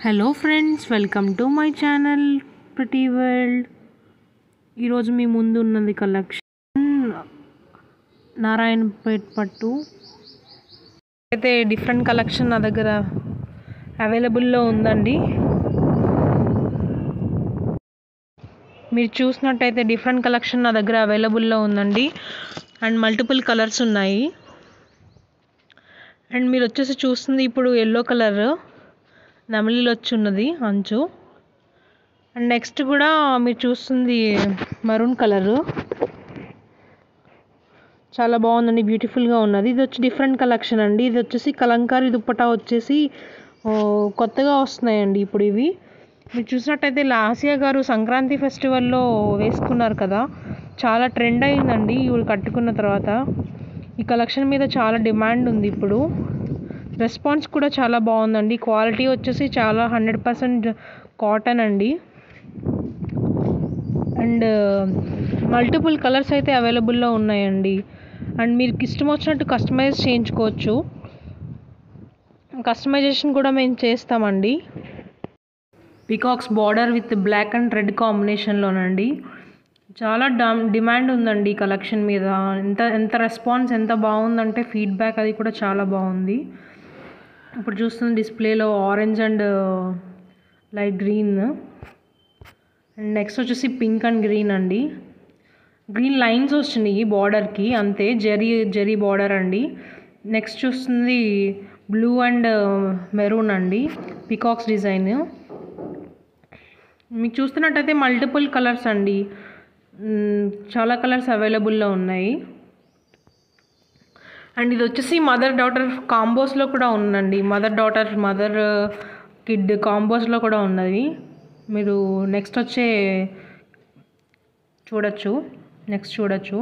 hello friends welcome to my channel ప్రతి world ఈరోజు మీ ముందు ఉన్నది కలెక్షన్ నారాయణపేట్ పట్టు అయితే డిఫరెంట్ కలెక్షన్ నా దగ్గర అవైలబుల్లో ఉందండి మీరు చూసినట్టయితే డిఫరెంట్ కలెక్షన్ నా దగ్గర అవైలబుల్లో ఉందండి అండ్ మల్టిపుల్ కలర్స్ ఉన్నాయి అండ్ మీరు వచ్చేసి చూస్తుంది ఇప్పుడు ఎల్లో కలర్ నమిలీలు వచ్చి ఉన్నది అంచు అండ్ నెక్స్ట్ కూడా మీరు చూస్తుంది మరూన్ కలరు చాలా బాగుందండి బ్యూటిఫుల్గా ఉన్నది ఇది వచ్చి డిఫరెంట్ కలెక్షన్ అండి ఇది వచ్చేసి కలంకారీ దుప్పటా వచ్చేసి ఓ, కొత్తగా వస్తున్నాయండి ఇప్పుడు ఇవి మీరు చూసినట్టయితే లాసియా గారు సంక్రాంతి ఫెస్టివల్లో వేసుకున్నారు కదా చాలా ట్రెండ్ అయిందండి ఇవి కట్టుకున్న తర్వాత ఈ కలెక్షన్ మీద చాలా డిమాండ్ ఉంది ఇప్పుడు రెస్పాన్స్ కూడా చాలా బాగుందండి క్వాలిటీ వచ్చేసి చాలా హండ్రెడ్ పర్సెంట్ కాటన్ అండి అండ్ మల్టిపుల్ కలర్స్ అయితే అవైలబుల్లో ఉన్నాయండి అండ్ మీకు ఇష్టం వచ్చినట్టు కస్టమైజ్ చేయించుకోవచ్చు కస్టమైజేషన్ కూడా మేము చేస్తామండి peacocks border with black and red కాంబినేషన్లోనండి చాలా డా డిమాండ్ ఉందండి ఈ కలెక్షన్ మీద ఎంత ఎంత రెస్పాన్స్ ఎంత బాగుందంటే ఫీడ్బ్యాక్ అది కూడా చాలా బాగుంది ఇప్పుడు చూస్తున్న డిస్ప్లేలో orange and light green and next వచ్చేసి పింక్ అండ్ గ్రీన్ అండి గ్రీన్ లైన్స్ వచ్చినాయి బార్డర్కి అంతే జరీ జరీ బార్డర్ అండి నెక్స్ట్ చూస్తుంది బ్లూ అండ్ మెరూన్ అండి పికాక్స్ డిజైన్ మీకు చూస్తున్నట్టయితే మల్టిపుల్ కలర్స్ అండి మ్, చాలా కలర్స్ అవైలబుల్లో ఉన్నాయి అండ్ ఇది వచ్చేసి మదర్ డాటర్ కాంబోస్లో కూడా ఉందండి మదర్ డాటర్ మదర్ కిడ్ కాంబోస్లో కూడా ఉన్నది మీరు నెక్స్ట్ వచ్చే చూడొచ్చు నెక్స్ట్ చూడొచ్చు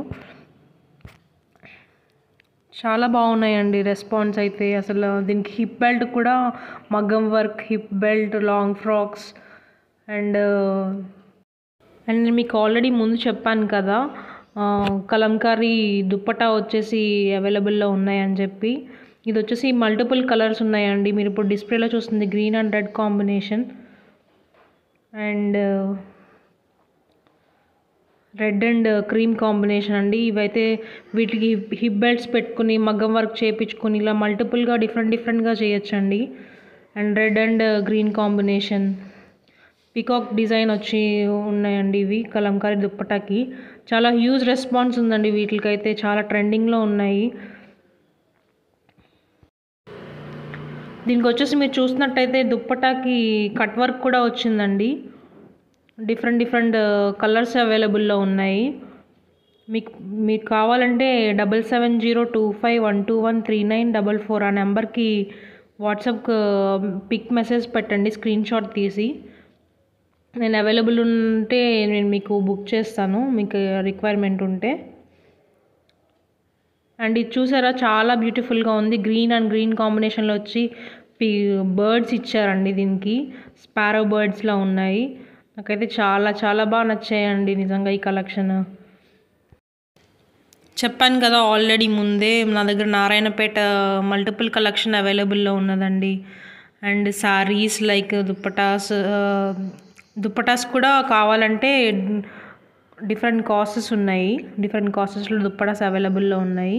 చాలా బాగున్నాయండి రెస్పాన్స్ అయితే అసలు దీనికి హిప్ బెల్ట్ కూడా మగ్గం work hip belt long frocks and and నేను మీకు ఆల్రెడీ ముందు చెప్పాను కదా ఆ, కలంకారీ దుప్పటా వచ్చేసి అవైలబుల్లో ఉన్నాయని చెప్పి ఇది వచ్చేసి మల్టిపుల్ కలర్స్ ఉన్నాయండి మీరు ఇప్పుడు డిస్ప్లేలో చూస్తుంది green and red combination and red and cream combination అండి ఇవైతే వీటికి హిప్ బెల్ట్స్ పెట్టుకుని మగ్గం వర్క్ చేయించుకుని ఇలా మల్టిపుల్గా డిఫరెంట్ డిఫరెంట్గా చేయొచ్చండి and red and green combination peacock design వచ్చి ఉన్నాయండి ఇవి కలంకారీ దుప్పటాకి చాలా హ్యూజ్ రెస్పాన్స్ ఉందండి వీటికైతే చాలా ట్రెండింగ్లో ఉన్నాయి దీనికి వచ్చేసి మీరు చూసినట్టయితే దుప్పటాకి కట్ వర్క్ కూడా వచ్చిందండి డిఫరెంట్ డిఫరెంట్ కలర్స్ అవైలబుల్లో ఉన్నాయి మీకు మీకు కావాలంటే double seven zero two five one two one three nine double four ఆ నెంబర్కి వాట్సాప్ పిక్ మెసేజ్ పెట్టండి స్క్రీన్ షాట్ తీసి నేను అవైలబుల్ ఉంటే నేను మీకు బుక్ చేస్తాను మీకు రిక్వైర్మెంట్ ఉంటే అండ్ ఇది చూసారా చాలా బ్యూటిఫుల్గా ఉంది గ్రీన్ అండ్ గ్రీన్ కాంబినేషన్లో వచ్చి పి బర్డ్స్ ఇచ్చారండి దీనికి స్పారో బర్డ్స్లా ఉన్నాయి నాకైతే చాలా చాలా బాగా నచ్చాయండి నిజంగా ఈ కలెక్షన్ చెప్పాను కదా ఆల్రెడీ ముందే నా దగ్గర నారాయణపేట మల్టిపుల్ కలెక్షన్ అవైలబుల్లో ఉన్నదండి అండ్ శారీస్ లైక్ దుప్పటాస్ దుప్పటాస్ కూడా కావాలంటే డిఫరెంట్ కాస్టెస్ ఉన్నాయి డిఫరెంట్ కాస్టెస్లో దుప్పటాస్ అవైలబుల్లో ఉన్నాయి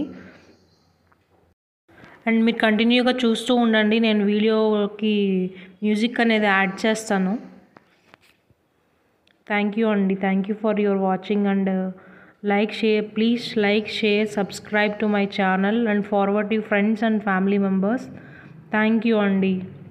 అండ్ మీరు కంటిన్యూగా చూస్తూ ఉండండి నేను వీడియోకి మ్యూజిక్ అనేది యాడ్ చేస్తాను థ్యాంక్ యూ అండి thank you for your watching and like share please like share subscribe to my channel and forward you friends and family members thank you అండి